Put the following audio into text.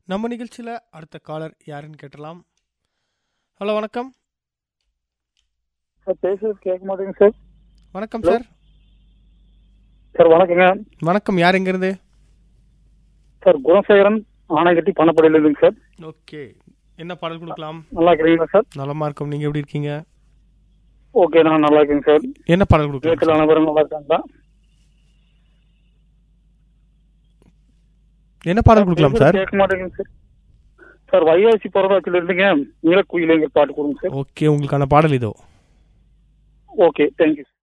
நம்ம நிகழ்ச்சியில் அடுத்த காலர் யாருன்னு கேட்டலாம் ஹலோ வணக்கம் சார் பேசுறது கேட்க மாட்டேங்க சார் வணக்கம் Hello. சார் சார் வணக்கங்க வணக்கம் யார் எங்கிருந்து சார் குணசேகரன் ஆணைக்கட்டி பணப்படையில இருந்துங்க சார் ஓகே என்ன பாடல் கொடுக்கலாம் நல்லா இருக்கிறீங்களா சார் நலமா இருக்கும் நீங்க எப்படி இருக்கீங்க ஓகே நான் நல்லா இருக்கேங்க சார் என்ன பாடல் கொடுக்கலாம் வீட்டில் அனைவரும் நல்லா இருக்காங்களா என்ன பாடல் கொடுக்கலாம் பேசுறது சார் கேட்க மாட்டேங்குங்க சார் சார் வைகாசி பிறந்தாச்சில இருந்துங்க நீலக்குயிலேங்க பாட்டு கொடுங்க சார் ஓகே உங்களுக்கான பாடல் இதோ ஓகே தேங்க்யூ